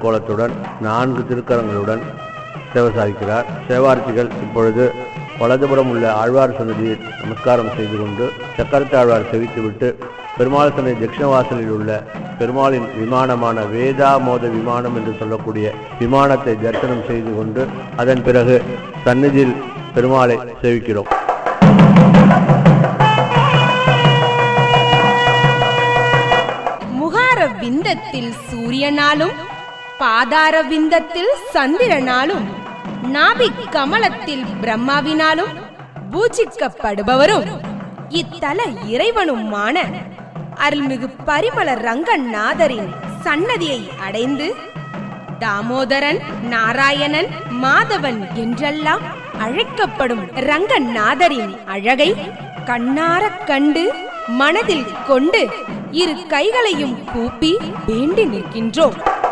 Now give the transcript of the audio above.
திருக்கோலத்துடன் நான்கு திருக்கரங்களுடன் சேவை சாதிக்கிறார் சேவார்த்திகள் இப்பொழுது வலதுபுறம் உள்ள ஆழ்வார் சன்னதியில் நமஸ்காரம் செய்து கொண்டு சக்கரத்து ஆழ்வார் செவித்துவிட்டு பெருமாள் சன்னதி தட்சிணவாசலில் உள்ள பெருமாளின் விமானமான வேதாமோத விமானம் என்று சொல்லக்கூடிய விமானத்தை தரிசனம் செய்து கொண்டு அதன் பிறகு சந்நிதியில் பெருமாளை சேவிக்கிறோம் முகார விந்தத்தில் சூரியனாலும் பாதார விந்தத்தில் சந்திரனாலும் நாபிக் கமலத்தில் பிரம்மாவினாலும் பூஜிக்கப்படுபவரும் இத்தல இறைவனுமான அருள்மிகு பரிமள ரங்கநாதரின் சன்னதியை அடைந்து தாமோதரன் நாராயணன் மாதவன் என்றெல்லாம் அழைக்கப்படும் ரங்கநாதரின் அழகை கண்ணாரக் கண்டு மனதில் கொண்டு இரு கைகளையும் கூப்பி வேண்டி நிற்கின்றோம்